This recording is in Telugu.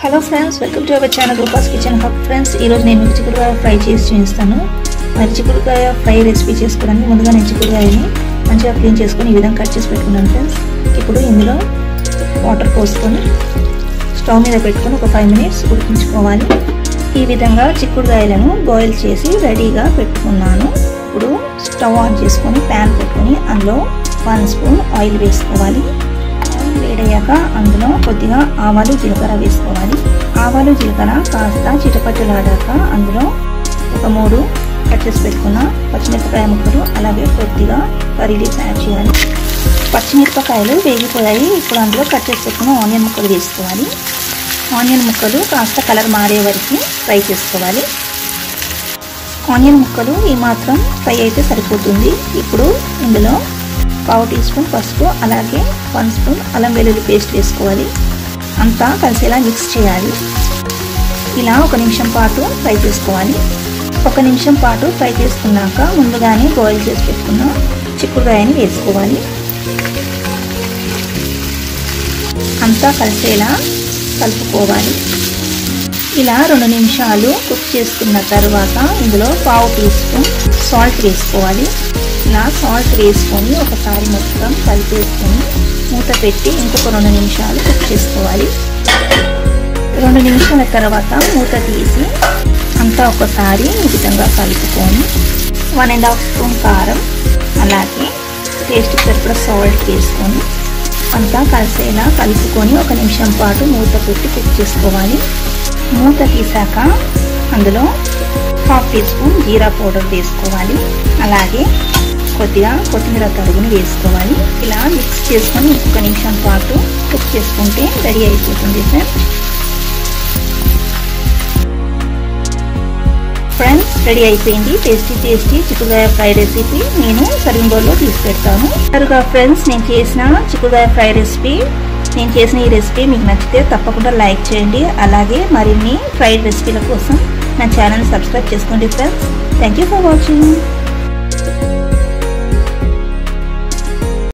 hello friends welcome to our channel Rupa's kitchen hub friends ఈరోజు నేను మీకు చిక్కుడుకాయ ఫ్రై చేసి చూపిస్తాను మరి చిక్కుడుకాయ ఫ్రై రెసిపీ చేసుకోవడానికి ముందుగా నేను చిక్కుడుకాయని మంచిగా క్లీన్ చేసుకొని ఈ విధంగా కట్ చేసి పెట్టుకున్నాను ఫ్రెండ్స్ ఇప్పుడు ఇందులో వాటర్ పోసుకొని స్టవ్ మీద పెట్టుకొని ఒక ఫైవ్ మినిట్స్ ఉడికించుకోవాలి ఈ విధంగా చిక్కుడుకాయలను బాయిల్ చేసి రెడీగా పెట్టుకున్నాను ఇప్పుడు స్టవ్ ఆన్ చేసుకొని ప్యాన్ పెట్టుకొని అందులో వన్ స్పూన్ ఆయిల్ వేసుకోవాలి ఆయిల్ వేడయ్యాక అందులో కొద్దిగా ఆవాలు జీలకర్ర వేసుకోవాలి ఆవాలు జీలకర్ర కాస్త చిటపట్టలాడాక అందులో ఒక మూడు కట్ చేసి పెట్టుకున్న పచ్చిమిరపకాయ ముక్కలు అలాగే కొద్దిగా కర్రీ లీవ్స్ యాడ్ చేయాలి పచ్చిమిరపకాయలు వేగిపోయాయి ఇప్పుడు అందులో కట్ చేసి పెట్టుకున్న ఆనియన్ ముక్కలు వేసుకోవాలి ఆనియన్ ముక్కలు కాస్త కలర్ మారే వరకు ఫ్రై చేసుకోవాలి ఆనియన్ ముక్కలు ఈ మాత్రం ఫ్రై అయితే సరిపోతుంది ఇప్పుడు ఇందులో పావు టీ స్పూన్ పసుపు అలాగే వన్ స్పూన్ అల్లం వెల్లుల్లి పేస్ట్ వేసుకోవాలి అంతా కలిసేలా మిక్స్ చేయాలి ఇలా ఒక నిమిషం పాటు ఫ్రై చేసుకోవాలి ఒక నిమిషం పాటు ఫ్రై చేసుకున్నాక ముందుగానే బాయిల్ చేసి పెట్టుకున్న చిక్కుడుకాయని వేసుకోవాలి అంతా కలిసేలా కలుపుకోవాలి ఇలా రెండు నిమిషాలు కుక్ చేసుకున్న తర్వాత ఇందులో పావు టీ స్పూన్ సాల్ట్ వేసుకోవాలి ఇలా సాల్ట్ వేసుకొని ఒకసారి మొత్తం కలిపేసుకొని మూత పెట్టి ఇంకొక రెండు నిమిషాలు కుక్ చేసుకోవాలి రెండు నిమిషాల తర్వాత మూత తీసి అంతా ఒకసారి ఈ విధంగా కలుపుకొని వన్ అండ్ హాఫ్ స్పూన్ కారం అలాగే టేస్ట్కి సరిపడా సాల్ట్ వేసుకొని అంతా కలిసేలా కలుపుకొని ఒక నిమిషం పాటు మూత పెట్టి కుక్ చేసుకోవాలి మూత తీసాక అందులో హాఫ్ టీ స్పూన్ జీరా పౌడర్ వేసుకోవాలి అలాగే కొద్దిగా కొత్తిమీర తరుగుని వేసుకోవాలి ఇలా మిక్స్ చేసుకొని ఇంకొక నిమిషం పాటు కుక్ చేసుకుంటే రెడీ అయిపోతుంది సార్ ఫ్రెండ్స్ రెడీ అయిపోయింది టేస్టీ టేస్టీ చిక్కుడుకాయ ఫ్రై రెసిపీ నేను సర్వింగ్ బౌల్లో తీసి పెడతాను తరుగా ఫ్రెండ్స్ నేను చేసిన చిక్కుడుకాయ ఫ్రై రెసిపీ నేను చేసిన ఈ రెసిపీ మీకు నచ్చితే తప్పకుండా లైక్ చేయండి అలాగే మరిన్ని ఫ్రైడ్ రెసిపీల కోసం నా ఛానల్ సబ్స్క్రైబ్ చేసుకోండి friends thank you for watching